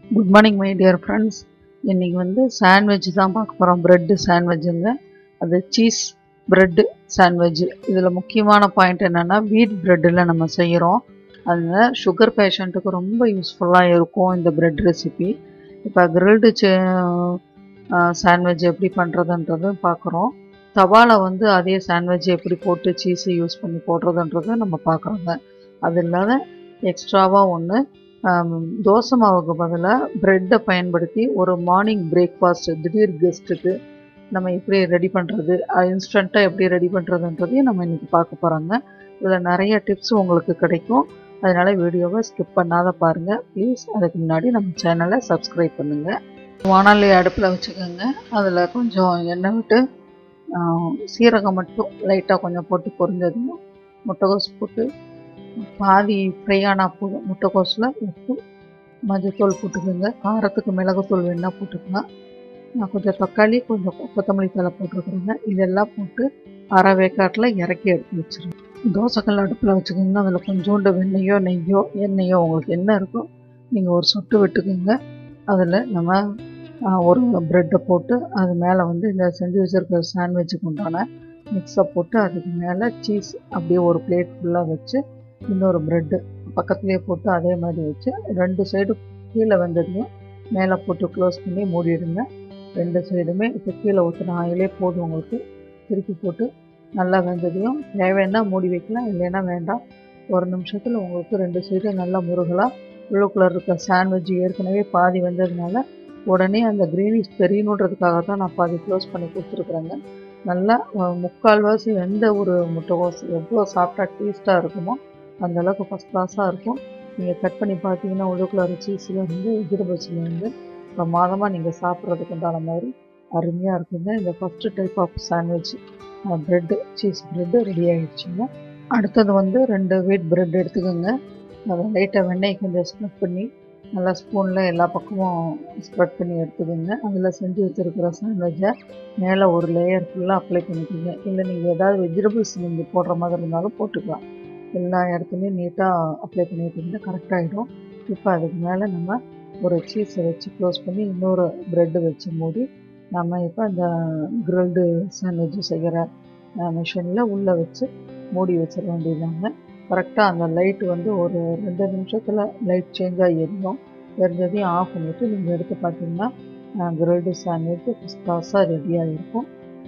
good morning my dear friends இன்றைக்கி வந்து sandwich தான் பார்க்க போகிறோம் ப்ரெட்டு சாண்ட்விட்சுங்க அது சீஸ் ப்ரெட்டு சாண்ட்விச் இதில் முக்கியமான பாயிண்ட் என்னென்னா வீட் ப்ரெட்டில் நம்ம செய்கிறோம் அதில் சுகர் பேஷண்ட்டுக்கு ரொம்ப யூஸ்ஃபுல்லாக இருக்கும் இந்த ப்ரெட் ரெசிபி இப்போ கிரில்டு சாண்ட்விச் எப்படி பண்ணுறதுன்றதும் பார்க்குறோம் தவால வந்து அதே சாண்ட்விச் எப்படி போட்டு சீஸை யூஸ் பண்ணி போடுறதுன்றதை நம்ம பார்க்குறோங்க அது இல்லாத எக்ஸ்ட்ராவாக ஒன்று தோசை மாவுக்கு பதிலாக ப்ரெட்டை பயன்படுத்தி ஒரு மார்னிங் பிரேக்ஃபாஸ்ட் திடீர் கெஸ்ட்டுக்கு நம்ம எப்படி ரெடி பண்ணுறது இன்ஸ்டண்ட்டாக எப்படி ரெடி பண்ணுறதுன்றதையும் நம்ம இன்றைக்கி பார்க்க போகிறோங்க இதில் நிறைய டிப்ஸ் உங்களுக்கு கிடைக்கும் அதனால் வீடியோவை ஸ்கிப் பண்ணாத பாருங்கள் ப்ளீஸ் அதுக்கு முன்னாடி நம்ம சேனலை சப்ஸ்கிரைப் பண்ணுங்கள் வானொலி அடுப்பில் வச்சுக்கோங்க அதில் கொஞ்சம் எண்ணெய் விட்டு சீரகம் மட்டும் லைட்டாக கொஞ்சம் போட்டு பொரிஞ்சதும் முட்டைகோஸ் போட்டு பாதி ஃப்ரை ஆனால் போதும் முட்டைக்கோஸில் உப்பு மஞ்சத்தூள் போட்டுக்கோங்க காரத்துக்கு மிளகுத்தூள் வேணால் போட்டுக்கலாம் நான் கொஞ்சம் தக்காளி கொஞ்சம் கொத்தமல்லி தலை போட்டிருக்குறேங்க இதெல்லாம் போட்டு அரை வேக்காட்டில் இறக்கி எடுத்து வச்சுருங்க தோசைக்கல் அடுப்பில் வச்சுக்கோங்க அதில் கொஞ்சோண்டு வெண்ணெயோ நெய்யோ எண்ணெயோ உங்களுக்கு என்ன இருக்கோ நீங்கள் ஒரு சொட்டு விட்டுக்கோங்க அதில் நம்ம ஒரு ப்ரெட்டை போட்டு அது மேலே வந்து இந்த செஞ்சு வச்சுருக்கிற சாண்ட்விச்சுக்கு உண்டான மிக்ஸை போட்டு அதுக்கு மேலே சீஸ் அப்படியே ஒரு பிளேட் ஃபுல்லாக வச்சு இன்னொரு ப்ரெட்டு பக்கத்துலேயே போட்டு அதே மாதிரி வச்சு ரெண்டு சைடு கீழே வந்ததையும் மேலே போட்டு க்ளோஸ் பண்ணி மூடிடுங்க ரெண்டு சைடுமே இப்போ கீழே ஊற்றின ஆயிலே போதும் உங்களுக்கு திருப்பி போட்டு நல்லா வெந்ததையும் தேவைன்னா மூடி வைக்கலாம் இல்லைன்னா வேண்டாம் ஒரு நிமிஷத்தில் உங்களுக்கு ரெண்டு சைடும் நல்லா முருகலாக உள்ளுக்குள்ளே இருக்க சாண்ட்விச் ஏற்கனவே பாதி வந்ததுனால உடனே அந்த க்ரீனிஷ் தெரியணுன்றதுக்காக தான் நான் பாதி க்ளோஸ் பண்ணி கொடுத்துருக்குறேங்க நல்லா முக்கால்வாசி எந்த ஒரு முட்டைகோஸ் எவ்வளோ சாப்பிட்டா டேஸ்ட்டாக இருக்குமோ அந்தளவுக்கு ஃபஸ்ட் கிளாஸாக இருக்கும் நீங்கள் கட் பண்ணி பார்த்தீங்கன்னா உள்ளுக்குள்ள சீஸில் வந்து வெஜிடபிள்ஸில் வந்து பிரமாதமாக நீங்கள் சாப்பிட்றதுக்கு உண்டான மாதிரி அருமையாக இருக்குங்க இந்த first type of sandwich bread cheese bread ready ஆகிடுச்சுங்க அடுத்தது வந்து ரெண்டு வீட் ப்ரெட் எடுத்துக்கோங்க அதை லைட்டாக வெண்ணெய் கொஞ்சம் ஸ்ப்ரெட் பண்ணி நல்லா ஸ்பூனில் எல்லா பக்கமும் ஸ்ப்ரெட் பண்ணி எடுத்துக்கோங்க அதில் செஞ்சு வச்சுருக்கிற சாண்ட்விச்சை மேலே ஒரு லேயர் ஃபுல்லாக அப்ளை பண்ணிக்கோங்க இல்லை நீங்கள் ஏதாவது வெஜிடபிள்ஸ் நீங்கள் போடுற மாதிரி இருந்தாலும் போட்டுக்கலாம் எல்லா இடத்துலையும் நீட்டாக அப்ளை பண்ணிட்டீங்கன்னா கரெக்டாகிடும் இப்போ அதுக்கு மேலே நம்ம ஒரு சீஸை வச்சு க்ளோஸ் பண்ணி இன்னொரு ப்ரெட்டு வச்சு மூடி நம்ம இப்போ அந்த கிரில்டு சாண்ட்விச் செய்கிற மிஷினில் உள்ளே வச்சு மூடி வச்சிட வேண்டியதாங்க கரெக்டாக அந்த லைட் வந்து ஒரு ரெண்டு நிமிஷத்தில் லைட் சேஞ்ச் ஆகி எரியும் எரிஞ்சதையும் ஆஃப் பண்ணிவிட்டு நீங்கள் எடுத்து பார்த்தீங்கன்னா கிரில்டு சாண்ட்விச் ஃபஸ்ட் கிளாஸாக ரெடியாக இருக்கும்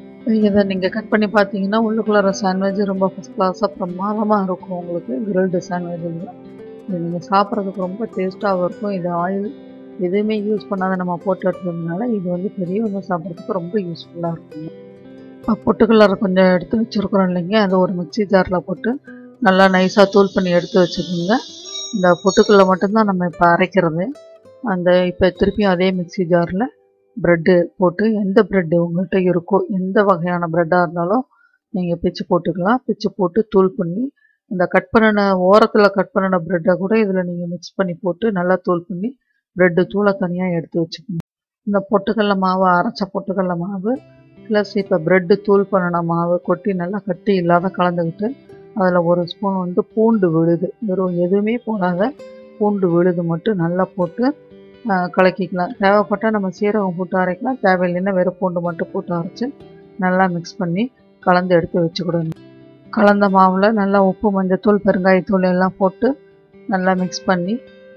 இதை நீங்கள் கட் பண்ணி பார்த்தீங்கன்னா உள்ளுக்குள்ளார சாண்ட்விச் ரொம்ப ஃபஸ்ட் கிளாஸாக பிரமாதமாக இருக்கும் உங்களுக்கு கிரில்டு சாண்ட்விச் இது நீங்கள் சாப்பிட்றதுக்கு ரொம்ப டேஸ்ட்டாகவும் இருக்கும் இது ஆயில் எதுவுமே யூஸ் பண்ணாத நம்ம போட்டு எடுத்ததுனால இது வந்து பெரியவங்க சாப்பிட்றதுக்கு ரொம்ப யூஸ்ஃபுல்லாக இருக்குங்க இப்போ பொட்டுக்கலரை கொஞ்சம் எடுத்து வச்சுருக்குறோம் இல்லைங்க அது ஒரு மிக்சி ஜாரில் போட்டு நல்லா நைஸாக தூள் பண்ணி எடுத்து வச்சுக்கோங்க இந்த பொட்டுக்கல்ல மட்டும்தான் நம்ம இப்போ அரைக்கிறது அந்த இப்போ திருப்பியும் அதே மிக்சி ஜாரில் ப்ரெட்டு போட்டு எந்த ப்ரெட்டு உங்கள்கிட்ட இருக்கோ எந்த வகையான ப்ரெட்டாக இருந்தாலும் நீங்கள் பிச்சு போட்டுக்கலாம் பிச்சு போட்டு தூள் பண்ணி இந்த கட் பண்ணின ஓரத்தில் கட் பண்ணின ப்ரெட்டை கூட இதில் நீங்கள் மிக்ஸ் பண்ணி போட்டு நல்லா தூள் பண்ணி ப்ரெட்டு தூளை தனியாக எடுத்து வச்சுக்கணும் இந்த பொட்டுக்கடல மாவு அரைச்ச பொட்டுக்கடல மாவு ப்ளஸ் இப்போ ப்ரெட்டு தூள் பண்ணின மாவு கொட்டி நல்லா கட்டி இல்லாத கலந்துக்கிட்டு அதில் ஒரு ஸ்பூன் வந்து பூண்டு விழுது வெறும் எதுவுமே போடாத பூண்டு விழுது மட்டும் நல்லா போட்டு கலக்கிக்கலாம் தேவைப்பட்டால் நம்ம சீரகம் போட்டு அரைக்கலாம் தேவையில்லைன்னா வெறும் பூண்டு மட்டும் போட்டு அரைச்சி நல்லா மிக்ஸ் பண்ணி கலந்து எடுத்து வச்சுக்கிடணும் கலந்த மாவில் நல்லா உப்பு மஞ்சத்தூள் பெருங்காயத்தூள் எல்லாம் போட்டு நல்லா மிக்ஸ் பண்ணி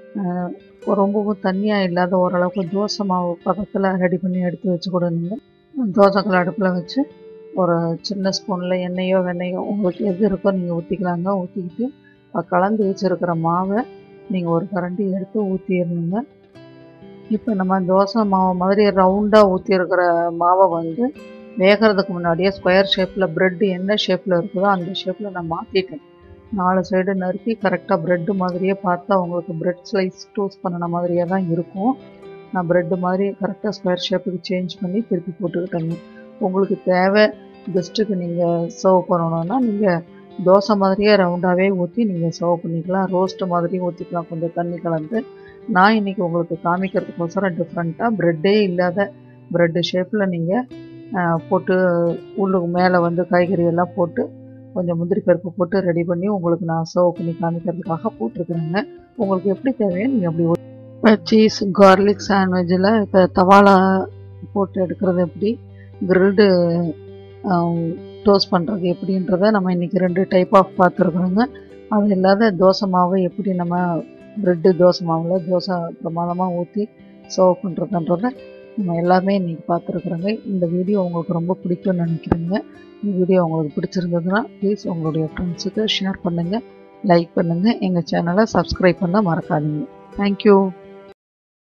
ரொம்பவும் தண்ணியாக இல்லாத ஓரளவுக்கு தோசை மாவு பக்கத்தில் ரெடி பண்ணி எடுத்து வச்சுக்கிடணுங்க தோசைக்கல் அடுப்பில் வச்சு ஒரு சின்ன ஸ்பூனில் எண்ணெயோ வெண்ணெயோ உங்களுக்கு எது இருக்கோ நீங்கள் ஊற்றிக்கலாங்க ஊற்றிக்கிட்டு கலந்து வச்சுருக்கிற மாவை நீங்கள் ஒரு கரண்டி எடுத்து ஊற்றிடணுங்க இப்போ நம்ம தோசை மாவு மாதிரி ரவுண்டாக ஊற்றிருக்கிற மாவை வந்து வேகிறதுக்கு முன்னாடியே ஸ்கொயர் ஷேப்பில் ப்ரெட்டு என்ன ஷேப்பில் இருக்குதோ அந்த ஷேப்பில் நான் மாற்றிட்டேன் நாலு சைடு நறுக்கி கரெக்டாக ப்ரெட்டு மாதிரியே பார்த்தா உங்களுக்கு ப்ரெட் ஸ்லைஸ் டோஸ்ட் பண்ணின மாதிரியே தான் இருக்கும் நான் ப்ரெட்டு மாதிரி கரெக்டாக ஸ்கொயர் ஷேப்புக்கு சேஞ்ச் பண்ணி திருப்பி போட்டுக்கிட்டேங்க உங்களுக்கு தேவை கெஸ்ட்டுக்கு நீங்கள் சர்வ் பண்ணணுன்னா நீங்கள் தோசை மாதிரியே ரவுண்டாகவே ஊற்றி நீங்கள் சர்வ் பண்ணிக்கலாம் ரோஸ்ட்டு மாதிரியும் ஊற்றிக்கலாம் கொஞ்சம் தண்ணி கலந்து நான் இன்றைக்கி உங்களுக்கு காமிக்கிறதுக்கோசரம் டிஃப்ரெண்ட்டாக ப்ரெட்டே இல்லாத ப்ரெட்டு ஷேப்பில் நீங்கள் போட்டு உள்ளுக்கு மேலே வந்து காய்கறி எல்லாம் போட்டு கொஞ்சம் முந்திரி பருப்பு போட்டு ரெடி பண்ணி உங்களுக்கு நான் சர்வ் பண்ணி காமிக்கிறதுக்காக போட்டிருக்குறேங்க உங்களுக்கு எப்படி தேவையோ நீங்கள் அப்படி சீஸ் கார்லிக் சாண்ட்விட்சில் இப்போ தவாலா போட்டு எடுக்கிறது எப்படி கிரில்டு டோஸ்ட் பண்ணுறது எப்படின்றத நம்ம இன்றைக்கி ரெண்டு டைப் ஆஃப் பார்த்துருக்குறோங்க அது இல்லாத தோசை மாவு எப்படி நம்ம ப்ரெட்டு தோசை மாவில் தோசை பிரமாதமாக ஊற்றி சர்வ் பண்ணுறதுன்றத நம்ம எல்லாமே இன்றைக்கி பார்த்துருக்குறோங்க இந்த வீடியோ உங்களுக்கு ரொம்ப பிடிக்கும்னு நினைக்கிறேங்க இந்த வீடியோ உங்களுக்கு பிடிச்சிருந்ததுன்னா ப்ளீஸ் உங்களுடைய ஃப்ரெண்ட்ஸுக்கு ஷேர் பண்ணுங்கள் லைக் பண்ணுங்கள் எங்கள் சேனலை சப்ஸ்கிரைப் பண்ண மறக்காதீங்க தேங்க்யூ